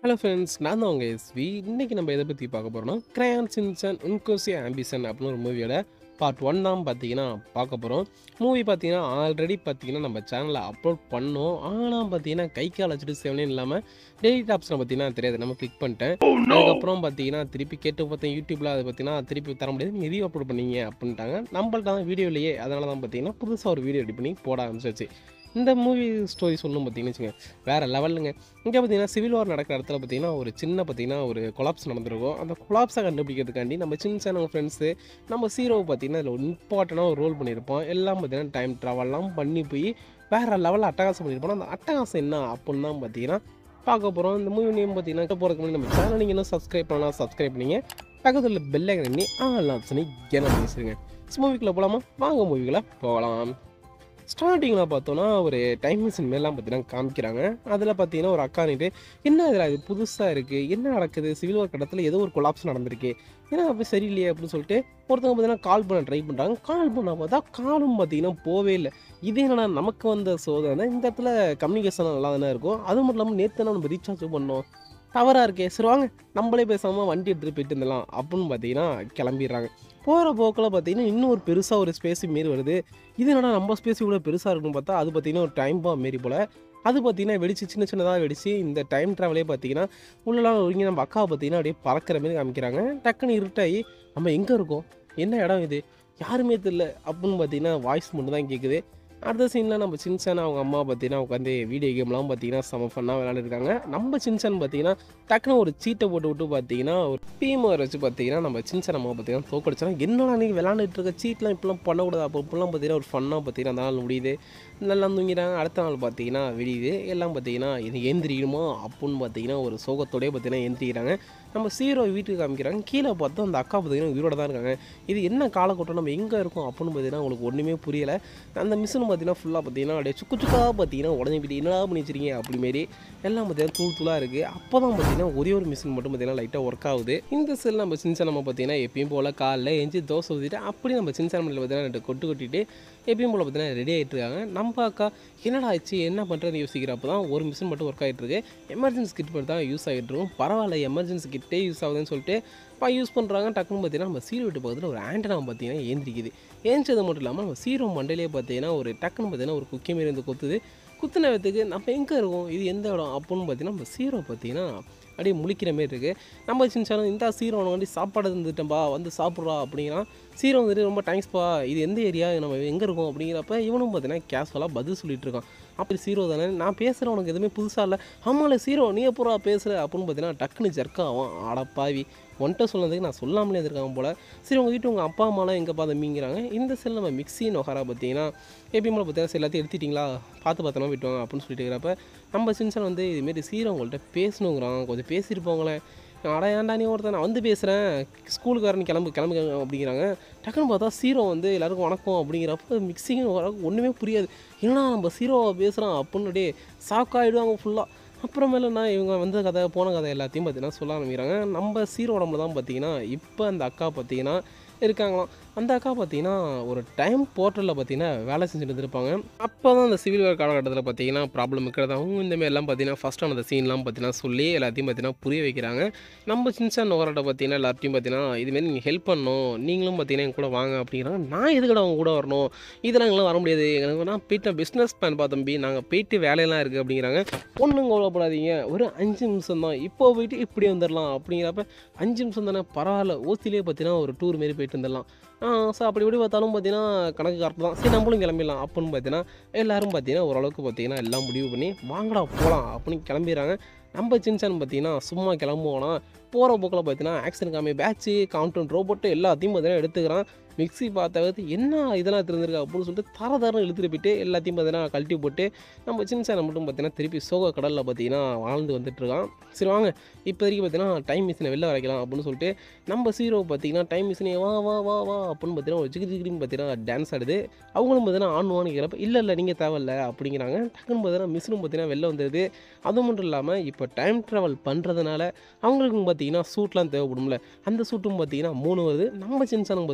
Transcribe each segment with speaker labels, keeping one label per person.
Speaker 1: hello friends நான் தான் உங்கள் எஸ்வி இன்னைக்கு நம்ம எதை பற்றி பார்க்க போகிறோம்னா கிரையான் சின்சன் உன்கோசி ஆம்பிசன் அப்படின்னு ஒரு மூவியோட பார்ட் ஒன் தான் பார்த்தீங்கன்னா பார்க்க போகிறோம் மூவி பார்த்தீங்கன்னா ஆல்ரெடி பார்த்தீங்கன்னா நம்ம சேனலில் அப்லோட் பண்ணோம் ஆனால் பார்த்தீங்கன்னா கை கால் வச்சுட்டு செவனே இல்லாமல் டெலிட் ஆப்ஷனை பார்த்தீங்கன்னா தெரியாது நம்ம கிளிக் பண்ணிட்டேன் அதுக்கப்புறம் பார்த்தீங்கன்னா திருப்பி கேட்டு பார்த்தேன் யூடியூப்பில் அதை பார்த்தீங்கன்னா திருப்பி தர முடியாது நீங்கள் எதையும் அப்லோட் பண்ணீங்க அப்படின்ட்டாங்க நம்மள்ட்ட தான் வீடியோ இல்லையே அதனால தான் பார்த்தீங்கன்னா புதுசாக ஒரு வீடியோ ரெடி பண்ணி போட ஆரம்பிச்சிருச்சு இந்த மூவி ஸ்டோரி சொல்லணும் பார்த்தீங்கன்னு வச்சுங்க வேறு லெவலுங்க இங்கே பார்த்தீங்கன்னா சிவில் வார் நடக்கிற இடத்துல பார்த்தீங்கன்னா ஒரு சின்ன பார்த்தீங்கன்னா ஒரு கொலாப்ஸ் நடந்திருக்கும் அந்த கொலாப்ஸை கண்டுபிடிக்கிறதுக்காண்டி நம்ம சின்ன சின்ன ஃப்ரெண்ட்ஸு நம்ம ஹீரோவை பார்த்தீங்கன்னா இதில் ஒரு இம்பார்ட்டண்டாக ஒரு ரோல் பண்ணியிருப்போம் எல்லாம் பார்த்தீங்கன்னா டைம் ட்ராவல்லாம் பண்ணி போய் வேறு லெவலில் அட்டகாசம் பண்ணியிருப்போம் அந்த அட்டகாசம் என்ன அப்படின்னு தான் பார்த்தீங்கன்னா பார்க்க போகிறோம் இந்த மூவி நேம் பார்த்தீங்கன்னா போகிறதுக்கு முன்னாடி நம்ம சேனல் நீங்கள் இன்னும் சப்ஸ்கிரைப் பண்ணலாம் சப்ஸ்கிரைப் பண்ணிங்க பக்கத்தில் பெல்லை கண்ணி ஆல் ஆப்ஷனை என்ன பேசுகிறேங்க மூவிக்குள்ளே போகலாமா வாங்க மூவிக்குள்ளே போகலாம் ஸ்டார்டிங்கில் பார்த்தோன்னா ஒரு டைம் மிஷின் மேலாம் பார்த்தீங்கன்னா காமிக்கிறாங்க அதில் பார்த்தீங்கன்னா ஒரு அக்கா நின்று என்ன இதில் இது புதுசாக இருக்குது என்ன நடக்குது சிவில் வார் இடத்துல ஏதோ ஒரு கொலாப்ஸ் நடந்திருக்கு ஏன்னா அப்படி சரியில்லையே அப்படின்னு சொல்லிட்டு ஒருத்தவங்க பார்த்தீங்கன்னா கால் பண்ண ட்ரை பண்ணுறாங்க கால் பண்ண பார்த்தா காலும் பார்த்தீங்கன்னா போவே இல்லை இது என்னன்னா நமக்கு வந்த சோதனை இந்த இடத்துல கம்யூனிகேஷன் நல்லா தானே இருக்கும் அது மட்டும் இல்லாமல் நேற்று நம்ம ரீசார்ஜ் பண்ணோம் டவராக இருக்கே சரி வாங்க நம்மளே பேசாமல் வண்டி எடுத்துகிட்டு போயிட்டு இருந்தலாம் அப்படின்னு பார்த்தீங்கன்னா கிளம்பிடுறாங்க போகிற போக்கில் பார்த்தீங்கன்னா இன்னும் ஒரு பெருசாக ஒரு ஸ்பேஸ் மாரி வருது இது என்னடா நம்ம ஸ்பேஸ் இவ்வளோ பெருசாக இருக்குன்னு பார்த்தா அது பார்த்தீங்கன்னா ஒரு டைம் பாம் மாரி போல் அது பார்த்தீங்கன்னா வெடிச்சு சின்ன சின்னதாக வெடிச்சு இந்த டைம் ட்ராவலே பார்த்தீங்கன்னா உள்ளலாம் ஒருங்கி நம்ம அக்காவை பார்த்தீங்கன்னா அப்படியே பறக்கிற மாதிரி காமிக்கிறாங்க டக்குன்னு இருட்டாகி நம்ம எங்கே இருக்கோம் என்ன இடம் இது யாருமே தெரியல அப்படின்னு பார்த்தீங்கன்னா வாய்ஸ் மட்டும் தான் கேட்குது அடுத்த சீனில் நம்ம சின்சான் அவங்க அம்மா பார்த்தீங்கன்னா உட்காந்து வீடியோ கேம்லாம் பார்த்தீங்கன்னா செம ஃபன்னாக விளையாண்டுருக்காங்க நம்ம சின்சான் பார்த்தீங்கன்னா டக்குன்னு ஒரு சீட்டை போட்டு விட்டு பார்த்தீங்கன்னா ஒரு டீமர் வச்சு பார்த்தீங்கன்னா நம்ம சின்சான் அம்மா பார்த்தீங்கன்னா தோக்கடிச்சோன்னா என்னடா நீங்கள் விளாண்டுட்டு இருக்க சீட்லாம் இப்பெல்லாம் பண்ணக்கூடாது அப்போ இப்பெல்லாம் பார்த்தீங்கன்னா ஒரு ஃபன்னாக பார்த்தீங்கன்னா அந்த நாள் முடியுது நல்லா தூங்கிறாங்க அடுத்த நாள் பார்த்தீங்கன்னா வெளியுது எல்லாம் பார்த்தீங்கன்னா இது ஏந்திரிக்கணுமா அப்படின்னு பார்த்தீங்கன்னா ஒரு சோகத்தோடய பார்த்தீங்கன்னா ஏந்திரிக்கிறாங்க நம்ம சீரோ வீட்டுக்கு காமிக்கிறாங்க கீழே பார்த்தா அந்த அக்கா பார்த்தீங்கன்னா உயிரோட தான் இருக்காங்க இது என்ன காலகட்டம் நம்ம எங்கே இருக்கோம் அப்படின்னு பார்த்தீங்கன்னா உங்களுக்கு ஒன்றுமே புரியலை அந்த மிஷின் பார்த்தீங்கன்னா ஃபுல்லாக பார்த்தீங்கன்னா அப்படியே சுக்கு சுக்காக பார்த்தீங்கன்னா உடஞ்சி போயிட்டு என்னடா பண்ணி வச்சிருக்கீங்க அப்படி மாரி எல்லாம் பார்த்தீங்கன்னா தூள் தூளாக இருக்குது அப்போ தான் பார்த்தீங்கன்னா ஒரே ஒரு மிஷின் மட்டும் பார்த்தீங்கன்னா லைட்டாக ஒர்க் ஆகுது இந்த செல் நம்ம சின்ன நம்ம பார்த்தீங்கன்னா எப்பயும் போல் காலைல எஞ்சி தோசை ஊற்றிட்டு அப்படி நம்ம சின்ன மண்ணில் பார்த்தீங்கன்னா ரெண்டு கொட்டு கொட்டிட்டு எப்பயும் போல் பார்த்தீங்கன்னா ரெடி ஆகிட்டு இருக்காங்க நம்ம அக்கா என்னடா ஆச்சு என்ன பண்ணுறதுன்னு யோசிக்கிறப்ப தான் ஒரு மிஷின் மட்டும் ஒர்க் ஆகிட்டு இருக்கு எமர்ஜென்சி கிட் மட்டும் தான் யூஸ் ஆகிட்டு இருக்கும் பரவாயில்ல எமர்ஜென்சி கிட்டே யூஸ் ஆகுதுன்னு சொல்லிட்டு இப்போ யூஸ் பண்ணுறாங்க டக்குன்னு பார்த்தீங்கன்னா நம்ம சீரோ வீட்டு பக்கத்தில் ஒரு ஆண்டனா பார்த்தீங்கன்னா ஏந்திரிக்குது ஏஞ்சது மட்டும் இல்லாமல் நம்ம சீரோ மண்டையிலே பார்த்தீங்கன்னா ஒரு டக்குன்னு பார்த்தீங்கன்னா ஒரு குக்கி மாரி இருந்து கொத்துது குத்துன விதத்துக்கு நம்ம எங்கே இருக்கோம் இது எந்த இடம் அப்படின்னு பார்த்தீங்கன்னா நம்ம சீரோ பார்த்தீங்கன்னா அப்படியே முழிக்கிற மாரி இருக்குது நம்ம சின்ன இந்த சீரோ வந்து சாப்பாடு இருந்துட்டேன்பா வந்து சாப்பிட்றா அப்படிங்கிறான் சீரோ வந்துட்டு ரொம்ப தேங்க்ஸ்ப்பா இது எந்த ஏரியா நம்ம எங்கே இருக்கோம் அப்படிங்கிறப்ப இவனும் பார்த்தீங்கன்னா கேஷுவலாக பதில் சொல்லிட்டு இருக்கான் அப்படி சீரோ தானே நான் பேசுகிறேன் உனக்கு எதுவுமே புதுசாக இல்லை ஆமாம்ல சீரோ நீ எப்போ பேசுகிற அப்படின்னு பார்த்தீங்கன்னா டக்குன்னு ஜர்க்காகும் ஆடப்பாவி ஒன்ட்ட சொன்னதுக்கு நான் சொல்லாமலே இருந்திருக்காங்க போல் சரி உங்கள் வீட்டு உங்கள் அப்பா அம்மாலாம் எங்கே பார்த்து மீங்கிறாங்க இந்த செல் நம்ம மிக்ஸி நொஹரா பார்த்தீங்கன்னா எப்பயும் போல் பார்த்தீங்கன்னா சரி எல்லாத்தையும் எடுத்துட்டிங்களா பார்த்து பார்த்தோமா விட்டுவாங்க அப்படின்னு சொல்லிட்டு இருக்கிறப்ப நம்ம சின்சன் வந்து இதுமாரி சீரோ உங்கள்கிட்ட பேசணுங்கிறான் கொஞ்சம் பேசிட்டு போங்களேன் அட ஏன்டா நீ ஒருத்தன் நான் வந்து பேசுகிறேன் ஸ்கூலுக்கு வரணும் கிளம்பு கிளம்பு அப்படிங்கிறாங்க டக்குன்னு பார்த்தா சீரோ வந்து எல்லாருக்கும் வணக்கம் அப்படிங்கிறப்ப மிக்சிங் ஒன்றுமே புரியாது ஏன்னா நம்ம சீரோவை பேசுகிறான் அப்படின்னு அப்படியே சாக்காயிடுவாங்க ஃபுல்லாக அப்புறமேல நான் இவங்க வந்த கதை போன கதை எல்லாத்தையும் பார்த்தீங்கன்னா சொல்ல ஆரம்பிக்கிறாங்க நம்ம சீரோ உடம்புல தான் பார்த்தீங்கன்னா இப்போ அந்த அக்கா பார்த்தீங்கன்னா இருக்காங்களாம் அந்த அக்கா பார்த்தீங்கன்னா ஒரு டைம் போர்ட்டலில் பார்த்தீங்கன்னா வேலை செஞ்சுட்டு இருந்திருப்பாங்க அப்போ தான் அந்த சிவில் வார் காலகட்டத்தில் பார்த்தீங்கன்னா ப்ராப்ளம் இருக்கிறதாகவும் இந்தமாரி எல்லாம் பார்த்தீங்கன்னா ஃபஸ்ட்டான அந்த சீன்லாம் பார்த்தீங்கன்னா சொல்லி எல்லாத்தையும் பார்த்தீங்கன்னா புரிய வைக்கிறாங்க நம்ம சின்சான் நோகராட்ட பார்த்தீங்கன்னா எல்லாத்தையும் பார்த்தீங்கன்னா இதுமாரி நீங்கள் ஹெல்ப் பண்ணணும் நீங்களும் பார்த்தீங்கன்னா என் கூட வாங்க அப்படிங்கிறாங்க நான் எதுக்கட அவங்க கூட வரணும் இதெல்லாம் எங்களாம் வர முடியாது எனக்கு நான் போயிட்டு பிஸ்னஸ் பிளான் பா தம்பி நாங்கள் போயிட்டு வேலையெல்லாம் இருக்குது அப்படிங்கிறாங்க ஒன்றும் கவலைப்படாதீங்க ஒரு அஞ்சு நிமிஷம் தான் இப்போ போயிட்டு இப்படி வந்துடலாம் அப்படிங்கிறப்ப அஞ்சு நிமிஷம் தானே பரவாயில்ல ஓசிலே பார்த்தீங்கன்னா ஒரு டூர் மாரி போயிட்டு வந்துடலாம் ஸோ அப்படி இப்படி பார்த்தாலும் பார்த்தீங்கன்னா கணக்கு கரெக்ட் தான் சரி நம்மளும் கிளம்பிடலாம் அப்படின்னு பார்த்தீங்கன்னா எல்லோரும் பார்த்தீங்கன்னா ஓரளவுக்கு பார்த்தீங்கன்னா எல்லாம் முடிவு பண்ணி வாங்கடா போகலாம் அப்படின்னு கிளம்பிடுறாங்க நம்ம சின்சான் பார்த்தீங்கன்னா சும்மா கிளம்புவோனா போகிற போக்கில் பார்த்தீங்கன்னா ஆக்ஷன் காமி பேட்ச்சு கவுண்டன் ரோபோட்டு எல்லாத்தையும் பார்த்தீங்கன்னா எடுத்துக்கிறான் மிக்ஸி பார்த்த என்ன இதெல்லாம் தெரிஞ்சிருக்கா அப்படின்னு சொல்லிட்டு தர தரம் இழுத்துட்டு போயிட்டு எல்லாத்தையும் பார்த்தீங்கன்னா கழட்டி போட்டு நம்ம சின்ன சேனை மட்டும் பார்த்தீங்கன்னா திருப்பி சோக கடலில் பார்த்தீங்கன்னா வாழ்ந்து வந்துட்டுருக்கான் சரி வாங்க இப்போதைக்கு பார்த்தீங்கன்னா டைம் மிஷினை வெளில வரைக்கலாம் அப்படின்னு சொல்லிட்டு நம்ம சீரோ பார்த்தீங்கன்னா டைம் மிஷினே வா வா வா வா அப்படின்னு பார்த்தீங்கன்னா ஒரு ஜிகி ஜிகிரின்னு பார்த்தீங்கன்னா டான்ஸ் ஆடுது அவங்களும் பார்த்தீங்கன்னா ஆணுவான்னு கேட்குறப்ப இல்லை இல்லை நீங்கள் தேவையில்ல அப்படிங்கிறாங்க டக்குன்னு பார்த்தீங்கன்னா மிஷினும் பார்த்தீங்கன்னா வெளில வந்துடுது அது மட்டும் இல்லாமல் இப்போ டைம் ட்ராவல் பண்ணுறதுனால அவங்களுக்கும் பார்த்தீங்கன்னா சூட்லாம் தேவைப்படும்ல அந்த சூட்டும் பார்த்தீங்கன்னா மூணு வருது நம்ம சின்சானும் பார்த்தீங்கன்னா எப்பயும்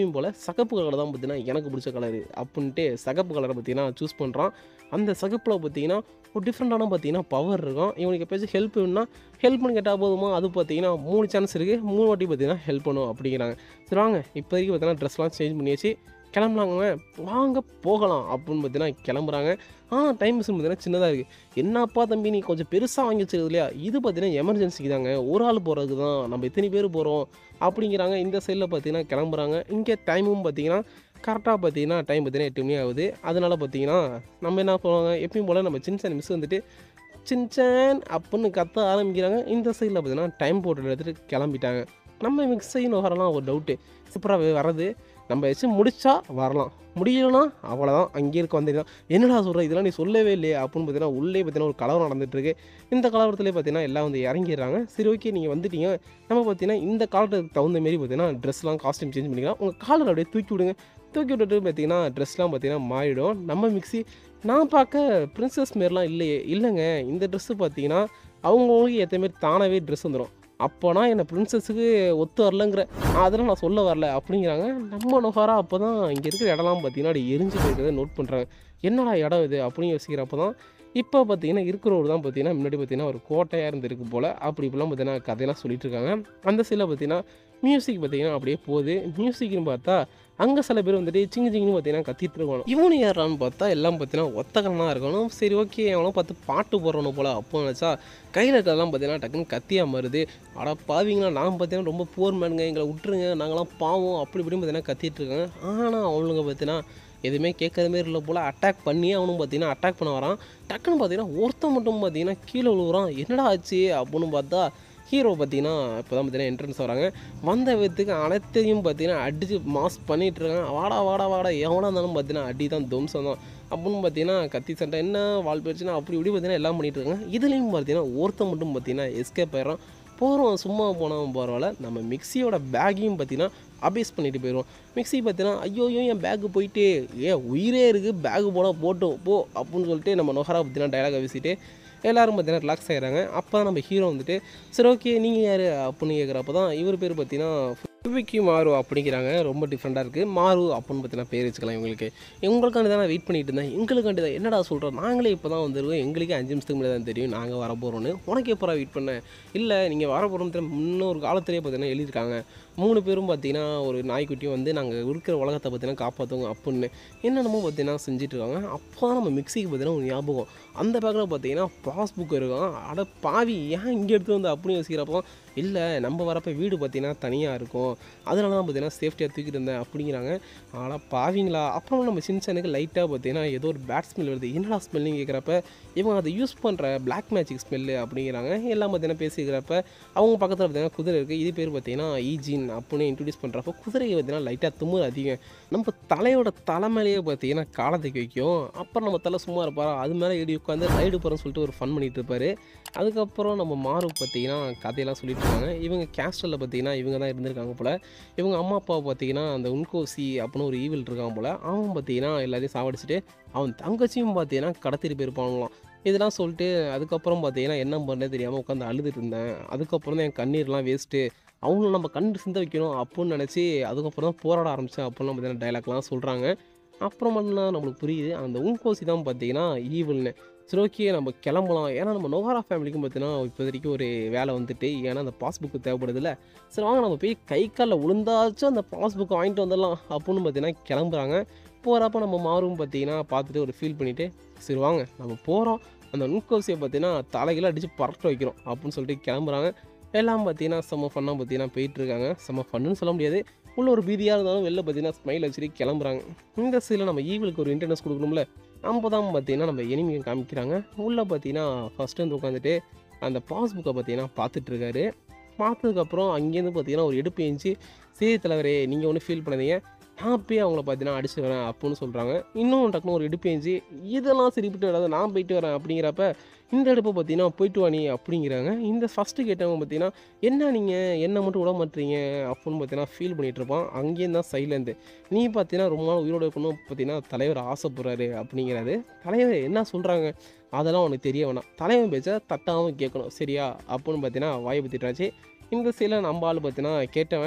Speaker 1: எப்பயும் போல் சகப்பு கலர் தான் பார்த்தீங்கன்னா எனக்கு பிடிச்ச கலரு அப்படின்ட்டு சகப்பு கலரை பார்த்தீங்கன்னா சூஸ் பண்ணுறான் அந்த சகப்பில் பார்த்தீங்கன்னா ஒரு டிஃப்ரெண்ட்டான பார்த்தீங்கன்னா பவர் இருக்கும் இவனுக்கு எப்போயாச்சும் ஹெல்ப் வேணும்னா ஹெல்ப் பண்ணி கேட்டால் போதுமா அது பார்த்தீங்கன்னா மூணு சான்ஸ் இருக்குது மூணு வாட்டி பார்த்தீங்கன்னா ஹெல்ப் பண்ணும் அப்படிங்கிறாங்க சரி வாங்க இப்போதைக்கு பார்த்தீங்கன்னா ட்ரெஸ்லாம் சேஞ்ச் பண்ணியாச்சு கிளம்பலாங்க வாங்க போகலாம் அப்படின்னு பார்த்தீங்கன்னா கிளம்புறாங்க ஆ டைம் மிஷின் பார்த்தீங்கன்னா சின்னதாக இருக்குது என்னப்பா தம்பி நீ கொஞ்சம் பெருசாக வாங்கி வச்சிருக்குது இல்லையா இது பார்த்தீங்கன்னா எமர்ஜென்சிக்கு தாங்க ஒரு ஆள் போகிறதுக்கு தான் நம்ம இத்தனை பேர் போகிறோம் அப்படிங்கிறாங்க இந்த சைடில் பார்த்தீங்கன்னா கிளம்புறாங்க இங்கே டைமும் பார்த்தீங்கன்னா கரெக்டாக பார்த்தீங்கன்னா டைம் பார்த்தீங்கன்னா எட்டு மணி ஆகுது அதனால் பார்த்தீங்கன்னா நம்ம என்ன பண்ணுவாங்க எப்பயும் போல் நம்ம சின்ன சின்ன மிஸ் வந்துட்டு சின்சான் அப்படின்னு கத்த ஆரம்பிக்கிறாங்க இந்த சைடில் பார்த்தீங்கன்னா டைம் போட்டு எடுத்துகிட்டு கிளம்பிட்டாங்க நம்ம மிக்ஸ் செய்யணும் வரலாம் ஒரு டவுட்டு சூப்பராக வர்றது நம்ம வச்சு முடிச்சா வரலாம் முடியலனா அவ்வளோதான் அங்கேயே இருக்க வந்துடலாம் என்னடா சொல்கிற இதெல்லாம் நீ சொல்லவே இல்லையே அப்படின்னு பார்த்தீங்கன்னா உள்ளே பார்த்தீங்கன்னா ஒரு கலவரம் நடந்துட்டு இருக்கு இந்த கலவரத்துலேயே பார்த்தீங்கன்னா எல்லாம் வந்து இறங்கிடுறாங்க சரி ஓகே நீங்கள் வந்துட்டீங்க நம்ம பார்த்தீங்கன்னா இந்த காலத்துக்கு தகுந்த மாரி பார்த்தீங்கன்னா ட்ரெஸ்லாம் காஸ்டியூம் சேஞ்ச் பண்ணிக்கலாம் உங்கள் காலர் அப்படியே தூக்கி விடுங்க தூக்கி விட்டுட்டு பார்த்தீங்கன்னா ட்ரெஸ்லாம் பார்த்தீங்கன்னா மாறிடும் நம்ம மிக்ஸி நான் பார்க்க பிரின்சஸ் மாரிலாம் இல்லையே இல்லைங்க இந்த ட்ரெஸ்ஸு பார்த்தீங்கன்னா அவங்கவுங்களுக்கு ஏற்ற மாரி தானாகவே ட்ரெஸ் வந்துடும் அப்போனா என்னை பிரின்சஸுக்கு ஒத்து வரலங்கிற அதெல்லாம் நான் சொல்ல வரல அப்படிங்கிறாங்க நம்ம நொஹாரா அப்போ தான் இங்கே இருக்கிற இடம்லாம் பார்த்தீங்கன்னா அப்படி எரிஞ்சு போயிருக்கிறத நோட் பண்ணுறாங்க என்னடா இடம் இது அப்படின்னு யோசிக்கிறப்போ தான் இப்போ பார்த்தீங்கன்னா இருக்கிறவர் தான் பார்த்தீங்கன்னா முன்னாடி பார்த்தீங்கன்னா ஒரு கோட்டையாக இருந்திருக்கு போல் அப்படி இப்படிலாம் பார்த்தீங்கன்னா கதையெல்லாம் சொல்லிட்டு இருக்காங்க அந்த சைடில் பார்த்தீங்கன்னா மியூசிக் பார்த்தீங்கன்னா அப்படியே போகுது மியூசிக்னு பார்த்தா அங்கே சில பேர் வந்துட்டு சிங்கு சிங்குன்னு பார்த்தீங்கன்னா கத்திட்டு இருக்கணும் இவனு யாரான்னு பார்த்தா எல்லாம் பார்த்தீங்கன்னா ஒத்தகனாக இருக்கணும் சரி ஓகே அவனோ பார்த்து பாட்டு போடுறணும் போல் அப்போ நினச்சா கையில் இருக்கிறதெல்லாம் பார்த்தீங்கன்னா டக்குன்னு கத்தியாக மாறுது அட பாவிங்களா நான் பார்த்தீங்கன்னா ரொம்ப போர் மேனுங்க எங்களை விட்டுருங்க நாங்களாம் பாவம் அப்படி இப்படின்னு பார்த்தீங்கன்னா கத்திட்டு இருக்காங்க ஆனால் அவனுங்க பார்த்தீங்கன்னா எதுவுமே கேட்காத மாரி இல்லை போல் அட்டாக் பண்ணி அவனும் பார்த்தீங்கன்னா அட்டாக் பண்ண வரான் டக்குன்னு பார்த்தீங்கன்னா ஒருத்தன் மட்டும் பார்த்தீங்கன்னா கீழே விழுவுறான் என்னடா ஆச்சு அப்படின்னு பார்த்தா ஹீரோ பார்த்தீங்கன்னா இப்போ தான் பார்த்தீங்கன்னா என்ட்ரன்ஸ் வராங்க வந்த விதத்துக்கு அனைத்தையும் பார்த்தீங்கன்னா அடித்து மாஸ் பண்ணிட்டு இருக்காங்க வாடா வாடா வாடா எவனா இருந்தாலும் பார்த்தீங்கன்னா அடி தான் துவம்சம் தான் அப்படின்னு பார்த்தீங்கன்னா கத்தி சண்டை என்ன வால் போயிடுச்சுன்னா அப்படி இப்படி பார்த்தீங்கன்னா எல்லாம் பண்ணிட்டு இருக்காங்க இதுலேயும் பார்த்தீங்கன்னா ஒருத்தன் மட்டும் பார்த்தீங்கன்னா எஸ்கேப் ஆயிடுறான் போகிறோம் சும்மா போனவன் பரவாயில்ல நம்ம மிக்சியோட பேக்கையும் பார்த்தீங்கன்னா அபேஸ் பண்ணிட்டு போயிடுவோம் மிக்ஸி பார்த்தீங்கன்னா ஐயோ ஐயோ என் பேக்கு போயிட்டு ஏன் உயிரே இருக்குது பேக்கு போனால் போட்டோம் போ அப்படின்னு சொல்லிட்டு நம்ம நொஹரா பார்த்தீங்கன்னா டைலாக வீசிட்டு எல்லாரும் பார்த்தீங்கன்னா ரிலாக்ஸ் ஆகிறாங்க அப்போ தான் நம்ம ஹீரோ வந்துட்டு சரி ஓகே நீங்கள் யார் அப்படின்னு கேட்குறப்ப தான் இவர் பேர் பார்த்தீங்கன்னா சுவிக்கி மாறு அப்படிங்கிறாங்க ரொம்ப டிஃப்ரெண்ட்டாக இருக்குது மாறு அப்படின்னு பார்த்தீங்கன்னா பேர் வச்சுக்கலாம் இவங்களுக்கு எங்களுக்காண்டி தான் நான் வெயிட் பண்ணிட்டு இருந்தேன் எங்களுக்காண்டி தான் என்னடா சொல்கிறோம் நாங்களே இப்போ தான் வந்துருக்கோம் எங்களுக்கே அஞ்சு நிமிஷத்துக்கு முன்னாடி தான் தெரியும் நாங்கள் வர போகிறோன்னு உனக்கு எப்போ வெயிட் பண்ணேன் இல்லை நீங்கள் வர போகிறோம் முன்னொரு காலத்திலே பார்த்தீங்கன்னா எழுதியிருக்காங்க மூணு பேரும் பார்த்தீங்கன்னா ஒரு நாய்க்குட்டியும் வந்து நாங்கள் இருக்கிற உலகத்தை பார்த்தீங்கன்னா காப்பாற்றுவோங்க அப்படின்னு என்னென்னமோ பார்த்தீங்கன்னா செஞ்சுட்டு இருக்காங்க அப்போ தான் நம்ம மிக்சிக்கு பார்த்தீங்கன்னா ஒரு ஞாபகம் அந்த பேக்கில் பார்த்தீங்கன்னா பாஸ்புக் இருக்கும் அட பாவி ஏன் இங்கே எடுத்து வந்து அப்படின்னு யோசிக்கிறப்போ இல்லை நம்ம வரப்போ வீடு பார்த்தீங்கன்னா தனியாக இருக்கும் அதனால தான் பார்த்தீங்கன்னா சேஃப்டியாக தூக்கிட்டு இருந்தேன் அப்படிங்கிறாங்க ஆனால் பாவிங்களா அப்புறம் நம்ம சின்சனுக்கு லைட்டாக பார்த்தீங்கன்னா ஏதோ ஒரு பேட் ஸ்மெல் வருது என்னடா ஸ்மெல்லுன்னு கேட்குறப்ப இவங்க அதை யூஸ் பண்ணுற பிளாக் மேஜிக் ஸ்மெல்லு அப்படிங்கிறாங்க எல்லாம் பார்த்தீங்கன்னா பேசிக்கிறப்ப அவங்க பக்கத்தில் பார்த்தீங்கன்னா குதிரை இருக்குது இது பேர் பார்த்தீங்கன்னா ஈஜின் அப்படின்னு இன்ட்ரடியூஸ் பண்ணுறப்ப குதிரையை பார்த்தீங்கன்னா லைட்டாக தும்முறு அதிகம் நம்ம தலையோட தலைமையிலேயே பார்த்தீங்கன்னா காலத்துக்கு வைக்கும் அப்புறம் நம்ம தலை சும்மா இருப்பாரா அது மேலே ஏறி உட்காந்து ரைடு போகிறோம்னு சொல்லிட்டு ஒரு ஃபன் பண்ணிட்டு இருப்பாரு அதுக்கப்புறம் நம்ம மாறு பார்த்தீங்கன்னா கதையெல்லாம் சொல்லிட்டு இருக்காங்க இவங்க கேஸ்டலில் பார்த்தீங்கன்னா இவங்க தான் இருந்திருக்காங்க போல் இவங்க அம்மா அப்பா பார்த்தீங்கன்னா அந்த உன்கோசி அப்படின்னு ஒரு ஈவில் இருக்கான் போல் அவன் பார்த்தீங்கன்னா எல்லாத்தையும் சாவடிச்சிட்டு அவன் தங்கச்சியும் பார்த்தீங்கன்னா கடத்திட்டு போயிருப்பாங்களாம் இதெல்லாம் சொல்லிட்டு அதுக்கப்புறம் பார்த்தீங்கன்னா என்ன பண்ணே தெரியாமல் உட்காந்து அழுதுட்டு இருந்தேன் அதுக்கப்புறம் தான் என் கண்ணீர்லாம் வேஸ்ட்டு அவங்களும் நம்ம கண் சிந்த வைக்கணும் அப்படின்னு நினச்சி அதுக்கப்புறம் தான் போராட ஆரம்பித்தேன் அப்படின்னு பார்த்தீங்கன்னா டைலாக்லாம் சொல்கிறாங்க அப்புறம் மட்டும் நம்மளுக்கு புரியுது அந்த உன்கோசி தான் பார்த்தீங்கன்னா ஈவில்னு சரி ஓகே நம்ம கிளம்பலாம் ஏன்னா நம்ம நோகாரா ஃபேமிலிக்கும் பார்த்தீங்கன்னா இப்போதைக்கு ஒரு வேலை வந்துட்டு ஏன்னா அந்த பாஸ்புக்கு தேவைப்படுதுல்ல சரி வாங்க நம்ம போய் கை காலில் விழுந்தாச்சும் அந்த பாஸ்புக்கை வாங்கிட்டு வந்துடலாம் அப்படின்னு பார்த்தீங்கன்னா கிளம்புறாங்க போகிறப்ப நம்ம மாறும் பார்த்தீங்கன்னா பார்த்துட்டு ஒரு ஃபீல் பண்ணிவிட்டு சரி வாங்க நம்ம போகிறோம் அந்த நுட்கோசியை பார்த்தீங்கன்னா தலைகளை அடித்து பரட்ட வைக்கிறோம் அப்படின்னு சொல்லிட்டு கிளம்புறாங்க எல்லாம் பார்த்தீங்கன்னா செம்ம ஃபன்னாக பார்த்தீங்கன்னா போயிட்டுருக்காங்க செம்ம ஃபன்னு சொல்ல முடியாது உள்ள ஒரு பீதியாக இருந்தாலும் வெளில பார்த்தீங்கன்னா ஸ்மைல் வச்சுட்டு கிளம்புறாங்க இந்த சைடில் நம்ம ஈவிலுக்கு ஒரு இன்டர்னஸ் கொடுக்கணும்ல நம்ம தான் பார்த்தீங்கன்னா நம்ம எனிமியை காமிக்கிறாங்க உள்ளே பார்த்தீங்கன்னா ஃபஸ்ட்டு வந்து உட்காந்துட்டு அந்த பாஸ்புக்கை பார்த்தீங்கன்னா பார்த்துட்ருக்காரு பார்த்ததுக்கப்புறம் அங்கேருந்து பார்த்தீங்கன்னா ஒரு எடுப்பு எழுந்துச்சு சரி தலைவரே நீங்கள் ஒன்றும் ஃபீல் பண்ணாதீங்க நான் போய் அவங்கள பார்த்தீங்கன்னா அடிச்சு வரேன் அப்படின்னு சொல்கிறாங்க இன்னும் டக்குனு ஒரு எடுப்பு எழுந்துச்சு இதெல்லாம் சரிப்பட்டு வராது நான் போயிட்டு வரேன் அப்படிங்கிறப்ப இந்த அடுப்பை பார்த்தீங்கன்னா போயிட்டு வா நீ அப்படிங்கிறாங்க இந்த ஃபஸ்ட்டு கேட்டவங்க பார்த்தீங்கன்னா என்ன நீங்கள் என்ன மட்டும் விட மாட்டீங்க அப்படின்னு பார்த்தீங்கன்னா ஃபீல் பண்ணிட்டு இருப்பான் அங்கேயும் தான் சைலந்து நீ பார்த்தீங்கன்னா ரொம்ப நாள் உயிரோட இருக்கணும் பார்த்தீங்கன்னா தலைவர் ஆசைப்படுறாரு அப்படிங்கிறாரு தலைவர் என்ன சொல்கிறாங்க அதெல்லாம் உனக்கு தெரிய வேணாம் தலைவன் பேச்ச தட்டாமல் கேட்கணும் சரியா அப்படின்னு பார்த்தீங்கன்னா வாயை பற்றிட்டாச்சு இந்த சைடில் நம்ம ஆள் பார்த்தீங்கன்னா கேட்டவன்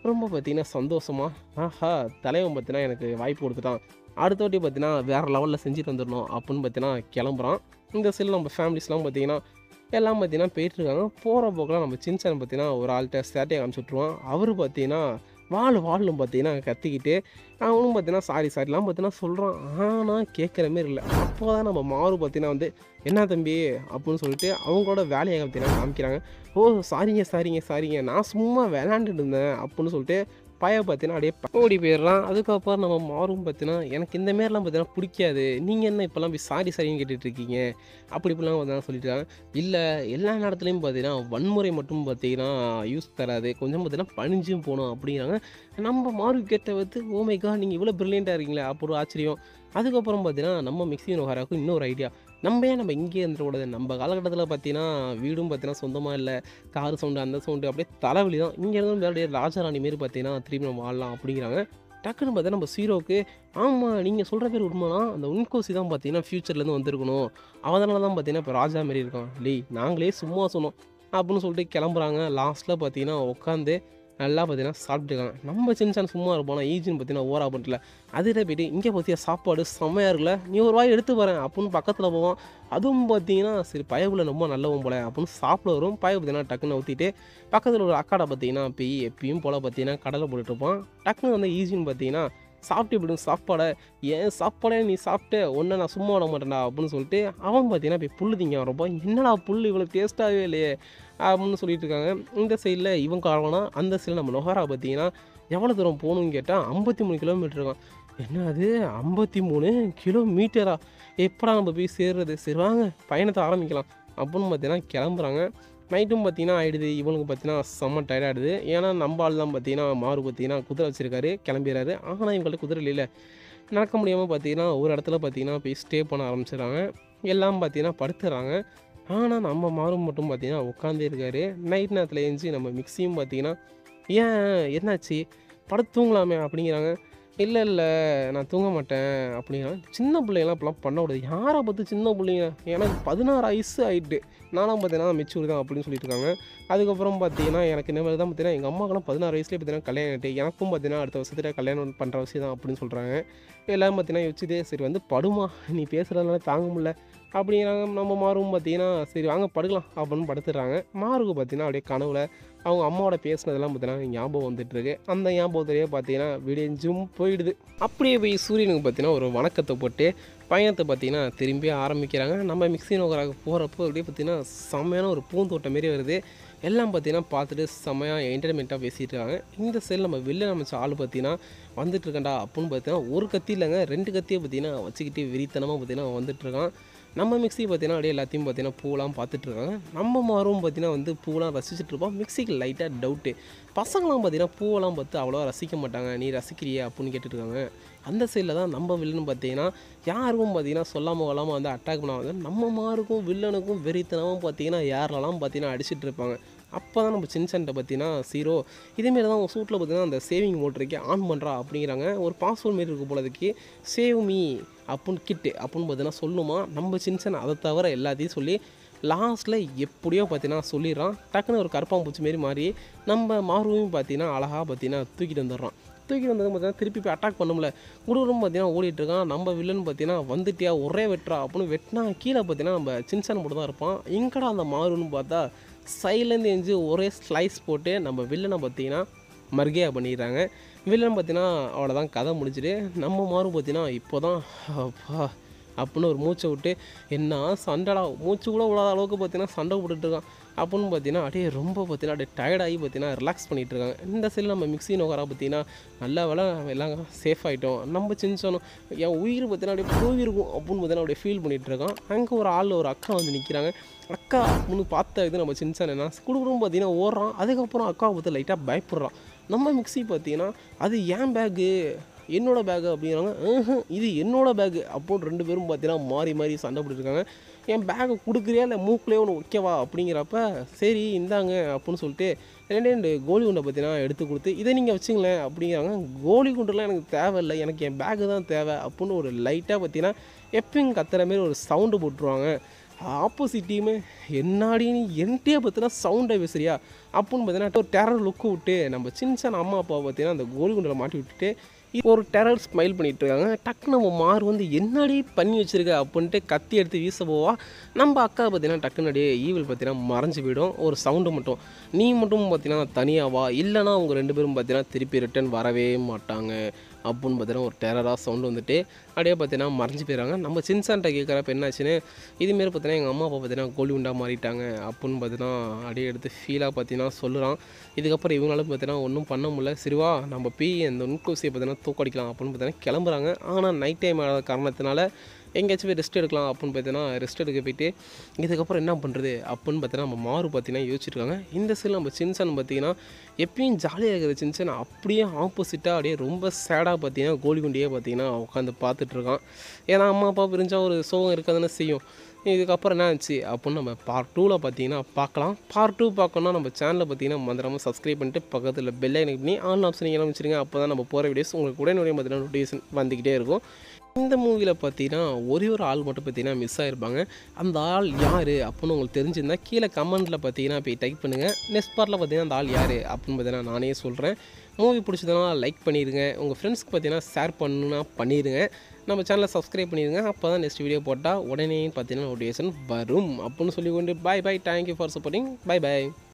Speaker 1: ரொம்ப பார்த்தீங்கன்னா சந்தோஷமா ஆஹா தலைவன் பார்த்தீங்கன்னா எனக்கு வாய்ப்பு கொடுத்துட்டான் அடுத்த வாட்டி பார்த்தீங்கன்னா வேறு லெவலில் செஞ்சுட்டு வந்துடணும் அப்படின்னு பார்த்தீங்கன்னா கிளம்புறான் இந்த சைடில் நம்ம ஃபேமிலிஸ்லாம் பார்த்தீங்கன்னா எல்லாம் பார்த்தீங்கன்னா போயிட்டுருக்காங்க போகிற போக்கெல்லாம் நம்ம சின்சான் பார்த்தீங்கன்னா ஒரு ஆள்கிட்ட சேட்டையை காமிச்சு விட்ருவான் அவர் பார்த்தீங்கன்னா வாழ் வாழ்னு பார்த்தீங்கன்னா கத்திக்கிட்டு அவனும் பார்த்தீங்கன்னா சாரி சாரிலாம் பார்த்தீங்கன்னா சொல்கிறான் ஆனால் கேட்குற மாரி இல்லை அப்போ தான் நம்ம மாறு பார்த்தீங்கன்னா வந்து என்ன தம்பி அப்படின்னு சொல்லிட்டு அவங்களோட வேலையை பார்த்தீங்கன்னா காமிக்கிறாங்க ஓ சாரிங்க சாரிங்க சாரிங்க நான் சும்மா விளையாண்டுட்டு இருந்தேன் அப்படின்னு சொல்லிட்டு பய பார்த்தீங்கன்னா அப்படியே ப- ஓடி போயிடுறான் அதுக்கப்புறம் நம்ம மாறும் பார்த்தீங்கன்னா எனக்கு இந்த மாரிலாம் பார்த்தீங்கன்னா பிடிக்காது நீங்கள் என்ன இப்போல்லாம் போய் சாரி சாரின்னு கேட்டுட்டு இருக்கீங்க அப்படி இப்படிலாம் பார்த்தீங்கன்னா சொல்லிட்டாங்க இல்லை எல்லா நேரத்துலையும் பார்த்தீங்கன்னா வன்முறை மட்டும் பார்த்தீங்கன்னா யூஸ் தராது கொஞ்சம் பார்த்தீங்கன்னா பணிஞ்சும் போகணும் அப்படிங்கிறாங்க நம்ம மாறு கேட்ட வந்து ஓமைக்கா நீங்கள் இவ்வளோ ப்ரில்லியண்ட்டாக இருக்கீங்களே அப்போ ஒரு ஆச்சரியம் அதுக்கப்புறம் பார்த்தீங்கன்னா நம்ம மிக்சி நோகாராக்கும் இன்னொரு ஐடியா நம்ம ஏன் நம்ம இங்கே இருந்துடக்கூடாது நம்ம காலகட்டத்தில் பார்த்தீங்கன்னா வீடும் பார்த்தீங்கன்னா சொந்தமாக இல்லை கார் சவுண்டு அந்த சவுண்டு அப்படியே தலைவலி தான் இங்கே இருந்து வேறு ராஜாராணி மாரி பார்த்தீங்கன்னா திரும்பி நம்ம வாழலாம் அப்படிங்கிறாங்க டக்குன்னு பார்த்தா நம்ம சீரோக்கு ஆமாம் நீங்கள் சொல்கிற பேர் உண்மைனா அந்த உன்கோசி தான் பார்த்தீங்கன்னா ஃப்யூச்சர்லேருந்து வந்திருக்கணும் அதனால தான் பார்த்தீங்கன்னா இப்போ ராஜா மாரி இருக்கான் லே நாங்களே சும்மா சொன்னோம் அப்படின்னு சொல்லிட்டு கிளம்புறாங்க லாஸ்ட்டில் பார்த்தீங்கன்னா உட்காந்து நல்லா பார்த்தீங்கன்னா சாப்பிட்டுருக்காங்க நம்ம சின்சான் சும்மா இருப்போம் ஈஜின்னு பார்த்தீங்கன்னா ஓரா பண்ணல அதில் போயிட்டு இங்கே பார்த்தியா சாப்பாடு செம்மையாக இருக்குல்ல நீ ஒரு வாய் எடுத்து வரேன் அப்படின்னு பக்கத்தில் போவான் அதுவும் பார்த்தீங்கன்னா சரி பயவுல ரொம்ப நல்லவன் போல அப்படின்னு சாப்பிட வரும் பய பார்த்தீங்கன்னா டக்குன்னு ஊற்றிட்டு பக்கத்தில் ஒரு அக்காடை பார்த்தீங்கன்னா போய் எப்பயும் போல் பார்த்தீங்கன்னா கடலை போட்டுட்ருப்பான் டக்குன்னு வந்து ஈஸின்னு பார்த்தீங்கன்னா சாப்பிட்டு இப்படி சாப்பாடை ஏன் சாப்பாடே நீ சாப்பிட்டு ஒன்றை நான் சும்மா விட மாட்டேன்டா அப்படின்னு சொல்லிட்டு அவன் பார்த்தீங்கன்னா போய் புல்லு திங்க ரொம்ப என்னடா புல் இவ்வளோ டேஸ்ட்டாகவே இல்லையே அப்படின்னு சொல்லிட்டு இருக்காங்க இந்த சைடில் இவன் காரணம்னா அந்த சைடில் நம்ம நொஹாரா பார்த்தீங்கன்னா எவ்வளோ தூரம் போகணும்னு கேட்டால் ஐம்பத்தி மூணு கிலோமீட்டர் இருக்கான் என்ன அது ஐம்பத்தி மூணு கிலோமீட்டரா எப்படா நம்ம போய் சேர்றது சரி வாங்க பயணத்தை ஆரம்பிக்கலாம் அப்படின்னு பார்த்தீங்கன்னா கிளம்புறாங்க நைட்டும் பார்த்தீங்கன்னா ஆயிடுது இவனுக்கு பார்த்தீங்கன்னா செம்ம tired ஆயிடுது ஏன்னா நம்ம ஆள் தான் பார்த்தீங்கன்னா மாறு பார்த்தீங்கன்னா குதிரை வச்சிருக்காரு கிளம்பிடுறாரு ஆனால் இவங்கள்ட்ட குதிரை இல்லை நடக்க முடியாமல் பார்த்தீங்கன்னா ஒரு இடத்துல பார்த்தீங்கன்னா போய் ஸ்டே பண்ண ஆரம்பிச்சிடுறாங்க எல்லாம் பார்த்தீங்கன்னா படுத்துறாங்க ஆனால் நம்ம மாறும் மட்டும் பார்த்தீங்கன்னா உட்காந்தே இருக்காரு நைட் நேரத்தில் எழுந்துச்சி நம்ம மிக்சியும் பார்த்தீங்கன்னா ஏன் என்னாச்சு படுத்து தூங்கலாமே அப்படிங்கிறாங்க இல்லை இல்லை நான் தூங்க மாட்டேன் அப்படிங்கிறாங்க சின்ன பிள்ளைங்களாம் இப்பெல்லாம் பண்ணக்கூடாது யாரை பார்த்து சின்ன பிள்ளைங்க எனக்கு பதினாறு வயசு ஆயிட்டு நானும் பார்த்தீங்கன்னா மெச்சூர் தான் அப்படின்னு சொல்லிட்டு இருக்காங்க அதுக்கப்புறம் பார்த்தீங்கன்னா எனக்கு இந்த மாதிரி தான் பார்த்தீங்கன்னா எங்கள் அம்மாக்கெல்லாம் பதினாறு வயசுலேயே பார்த்தீங்கன்னா கல்யாணம் ஆகிட்டு எனக்கும் பார்த்தீங்கன்னா அடுத்த வருஷத்துல கல்யாணம் பண்ணுற விஷயம் தான் அப்படின்னு சொல்கிறாங்க எல்லாரும் பார்த்தீங்கன்னா யோசிச்சுட்டு சரி வந்து படுமா நீ பேசுகிறதுனால தாங்க முடியல அப்படிங்கிறாங்க நம்ம மாறும் பார்த்தீங்கன்னா சரி வாங்க படுக்கலாம் அப்படின்னு படுத்துடுறாங்க மாருக்கு பார்த்தீங்கன்னா அப்படியே கனவுல அவங்க அம்மாவோட பேசுனதெல்லாம் பார்த்தீங்கன்னா ஞாபகம் வந்துட்டு இருக்கு அந்த ஞாபகத்திலேயே பார்த்தீங்கன்னா விடிஞ்சும் போயிடுது அப்படியே போய் சூரியனுக்கு பார்த்தீங்கன்னா ஒரு வணக்கத்தை போட்டு பயணத்தை பார்த்தீங்கன்னா திரும்பி ஆரம்பிக்கிறாங்க நம்ம மிக்சி நோக்கராக போகிறப்போ அப்படியே பார்த்தீங்கன்னா செம்மையான ஒரு பூந்தோட்டம் மாரி வருது எல்லாம் பார்த்தீங்கன்னா பார்த்துட்டு செம்மையாக என்டர்டைன்மெண்ட்டாக பேசிகிட்டு இருக்காங்க இந்த சைடில் நம்ம வெளில அமைச்ச ஆள் பார்த்தீங்கன்னா வந்துட்டு இருக்கேன்டா அப்படின்னு பார்த்தீங்கன்னா ஒரு கத்தி இல்லைங்க ரெண்டு கத்தியை பார்த்தீங்கன்னா வச்சுக்கிட்டு வெறித்தனமாக பார்த்தீங்கன்னா வந்துட்டு இருக்கான் நம்ம மிக்ஸி பார்த்தீங்கன்னா அப்படியே எல்லாத்தையும் பார்த்தீங்கன்னா பூலாம் பார்த்துட்டு இருக்காங்க நம்ம மாரும் பார்த்தீங்கன்னா வந்து பூலாம் ரசிச்சுட்டு இருப்போம் மிக்ஸிக்கு லைட்டாக டவுட்டு பசங்களாம் பார்த்தீங்கன்னா பூவெல்லாம் பார்த்து அவ்வளோவா ரசிக்க மாட்டாங்க நீ ரசிக்கிறியே அப்படின்னு கேட்டுட்டு இருக்காங்க அந்த சைடில் தான் நம்ம வில்லன் பார்த்தீங்கன்னா யாருக்கும் பார்த்தீங்கன்னா சொல்லாமல் கொள்ளாமல் வந்து அட்டாக் பண்ணாங்க நம்ம மாருக்கும் வில்லனுக்கும் வெறித்தனமும் பார்த்தீங்கன்னா யாரெல்லாம் பார்த்தீங்கன்னா அடிச்சிட்டு இருப்பாங்க அப்போ தான் நம்ம சின்சன்ட்ட பார்த்தீங்கன்னா சீரோ இதேமாரி தான் உங்கள் சூட்டில் பார்த்தீங்கன்னா அந்த சேவிங் மோட் இருக்கே ஆன் பண்ணுறா அப்படிங்கிறாங்க ஒரு பாஸ்வேர்ட் மாரி இருக்கு போலதுக்கு சேவ் மீ அப்படின்னு கிட்டு அப்படின்னு பார்த்தீங்கன்னா சொல்லணுமா நம்ம சின்சன் அதை தவிர எல்லாத்தையும் சொல்லி லாஸ்ட்டில் எப்படியோ பார்த்தீங்கன்னா சொல்லிடுறான் டக்குன்னு ஒரு கருப்பாம்பூச்சி மாரி மாறி நம்ம மாறுவையும் பார்த்தீங்கன்னா அழகாக பார்த்தீங்கன்னா தூக்கிட்டு வந்துடுறான் தூக்கிட்டு வந்தது பார்த்தீங்கன்னா திருப்பி போய் அட்டாக் பண்ணும்ல குடுகுடும் பார்த்தீங்கன்னா ஓடிட்டு இருக்கான் நம்ம வில்லன் பார்த்தீங்கன்னா வந்துட்டியா ஒரே வெட்டுறா அப்படின்னு வெட்டினா கீழே பார்த்தீங்கன்னா நம்ம சின்சான் மட்டும் தான் இருப்பான் எங்கடா அந்த மாறுன்னு பார்த்தா சைட்லேருந்து எஞ்சி ஒரே ஸ்லைஸ் போட்டு நம்ம வில்லனை பார்த்தீங்கன்னா மர்கையா பண்ணிடுறாங்க வில்லன் பார்த்தீங்கன்னா அவ்வளோதான் கதை முடிஞ்சுட்டு நம்ம மாறும் பார்த்தீங்கன்னா இப்போ தான் அப்பா அப்படின்னு ஒரு மூச்சை விட்டு என்ன சண்டைடா மூச்சு கூட விடாத அளவுக்கு பார்த்தீங்கன்னா சண்டை போட்டுட்டு இருக்கான் அப்படின்னு பார்த்தீங்கன்னா அப்படியே ரொம்ப பார்த்தீங்கன்னா அப்படியே டயர்டாகி பார்த்தீங்கன்னா ரிலாக்ஸ் பண்ணிட்டு இருக்காங்க இந்த சைடில் நம்ம மிக்ஸி நோக்கரா பார்த்தீங்கன்னா நல்ல வேலை எல்லாம் சேஃப் ஆகிட்டோம் நம்ம சின்சனும் என் உயிர் பார்த்தீங்கன்னா அப்படியே போயிருக்கும் அப்படின்னு பார்த்தீங்கன்னா அப்படியே ஃபீல் பண்ணிட்டு இருக்கான் அங்கே ஒரு ஆள் ஒரு அக்கா வந்து நிற்கிறாங்க அக்கா அப்படின்னு பார்த்த இது நம்ம சின்சன் என்ன குடுக்குடும் பார்த்தீங்கன்னா ஓடுறான் அதுக்கப்புறம் அக்காவை பார்த்து லைட்டாக பயப்படுறான் நம்ம மிக்ஸி பார்த்தீங்கன்னா அது ஏன் பேக்கு என்னோட பேக்கு அப்படிங்கிறாங்க "ம்ஹும், இது என்னோட பேக்கு அப்படின்னு ரெண்டு பேரும் பார்த்தீங்கன்னா மாறி மாறி சண்டை போட்டுருக்காங்க என் பேக்கை கொடுக்குறியா இல்லை மூக்கிலே ஒன்று வைக்கவா அப்படிங்கிறப்ப சரி இந்தாங்க அப்படின்னு சொல்லிட்டு ரெண்டே ரெண்டு கோலி குண்டை பார்த்தீங்கன்னா எடுத்து கொடுத்து இதை நீங்கள் வச்சுங்களேன் அப்படிங்கிறாங்க கோலி குண்டுலாம் எனக்கு தேவையில்லை எனக்கு என் பேக்கு தான் தேவை அப்படின்னு ஒரு லைட்டாக பார்த்தீங்கன்னா எப்பயும் கத்துற மாரி ஒரு சவுண்டு போட்டுருவாங்க ஆப்போசிட் டீமு என்னாடி நீ என்கிட்டயே பார்த்தீங்கன்னா சவுண்டை பேசுறியா அப்புடின்னு பார்த்தீங்கன்னா ஒரு டெரர் லுக்கு விட்டு நம்ம சின்ன சின்ன அம்மா அப்பா பார்த்தீங்கன்னா அந்த கோல் குண்டில் மாட்டி விட்டுட்டு இப்போ ஒரு டெரர் ஸ்மைல் பண்ணிட்டு இருக்காங்க டக்குன்னு நம்ம மாறு வந்து என்னடி பண்ணி வச்சிருக்க அப்படின்ட்டு கத்தி எடுத்து வீச போவா நம்ம அக்கா பார்த்தீங்கன்னா டக்குன்னு அப்படியே ஈவில் பார்த்தீங்கன்னா மறைஞ்சு போயிடும் ஒரு சவுண்டு மட்டும் நீ மட்டும் பார்த்தீங்கன்னா தனியாக வா இல்லைனா அவங்க ரெண்டு பேரும் பார்த்தீங்கன்னா திருப்பி ரிட்டர்ன் வரவே மாட்டாங்க அப்படின்னு பார்த்தீங்கன்னா ஒரு டெரராக சவுண்டு வந்துட்டு அப்படியே பார்த்தீங்கன்னா மறைஞ்சு போயிடறாங்க நம்ம சின்சான்ட்ட கேட்குறப்ப என்னாச்சுன்னு இதுமாரி பார்த்தீங்கன்னா எங்கள் அம்மா அப்பா பார்த்தீங்கன்னா கோலி உண்டா மாறிட்டாங்க அப்படின்னு பார்த்தீங்கன்னா அப்படியே எடுத்து ஃபீலாக பார்த்தீங்கன்னா சொல்லுறான் இதுக்கப்புறம் இவங்களால பார்த்தீங்கன்னா ஒன்றும் பண்ண முடியல சரிவா நம்ம போய் அந்த நுண்கூசியை பார்த்தீங்கன்னா தூக்கடிக்கலாம் அப்படின்னு பார்த்தீங்கன்னா கிளம்புறாங்க ஆனால் நைட் டைம் ஆகாத காரணத்தினால எங்கேயாச்சும் போய் ரெஸ்ட் எடுக்கலாம் அப்படின்னு பார்த்தீங்கன்னா ரெஸ்ட் எடுக்க போயிட்டு இதுக்கப்புறம் என்ன பண்ணுறது அப்படின்னு பார்த்தீங்கன்னா நம்ம மாறு பார்த்தீங்கன்னா யோசிச்சிருக்காங்க இந்த சைடில் நம்ம சின்சன் பார்த்தீங்கன்னா எப்பயும் ஜாலியாக இருக்கிற சின்சன் அப்படியே ஆப்போசிட்டாக அப்படியே ரொம்ப சேடாக பார்த்தீங்கன்னா கோலிகுண்டியே பார்த்தீங்கன்னா உட்காந்து பார்த்துட்டு இருக்கான் ஏன்னா அம்மா அப்பா பிரிஞ்சா ஒரு சோகம் இருக்காதுன்னு செய்யும் இதுக்கப்புறம் என்ன ஆச்சு அப்படின்னு நம்ம பார்ட் டூவில் பார்த்தீங்கன்னா பார்க்கலாம் பார்ட் டூ பார்க்கணும்னா நம்ம சேனலை பார்த்தீங்கன்னா மந்திரமாக சப்ஸ்கிரைப் பண்ணிட்டு பக்கத்தில் பெல் ஐக்கன் பண்ணி ஆன் ஆப்ஷன் நீங்கள் வச்சுருங்க அப்போ தான் நம்ம போகிற வீடியோஸ் உங்களுக்கு உடனே பார்த்தீங்கன்னா நோட்டிஃபிகேஷன் வந்துக்கிட்டே இருக்கும் இந்த மூவியில் பார்த்தீங்கன்னா ஒரே ஒரு ஆள் மட்டும் பார்த்தீங்கன்னா மிஸ் ஆகிருப்பாங்க அந்த ஆள் யார் அப்படின்னு உங்களுக்கு தெரிஞ்சிருந்தா கீழே கமெண்ட்டில் பார்த்தீங்கன்னா போய் டைப் பண்ணுங்கள் நெக்ஸ்ட் பார்ட்டில் பார்த்தீங்கன்னா அந்த ஆள் யார் அப்படின்னு பார்த்தீங்கன்னா நானே சொல்கிறேன் மூவி பிடிச்சதுனா லைக் பண்ணிடுங்க உங்கள் ஃப்ரெண்ட்ஸ்க்கு பார்த்தீங்கன்னா ஷேர் பண்ணுன்னா பண்ணிடுங்க நம்ம சேனலை சப்ஸ்கிரைப் பண்ணிடுங்க அப்போ தான் நெக்ஸ்ட் வீடியோ போட்டால் உடனே பார்த்தீங்கன்னா நோட்டிஃபிகேஷன் வரும் அப்படின்னு சொல்லி கொண்டு bye bye thank you for supporting bye bye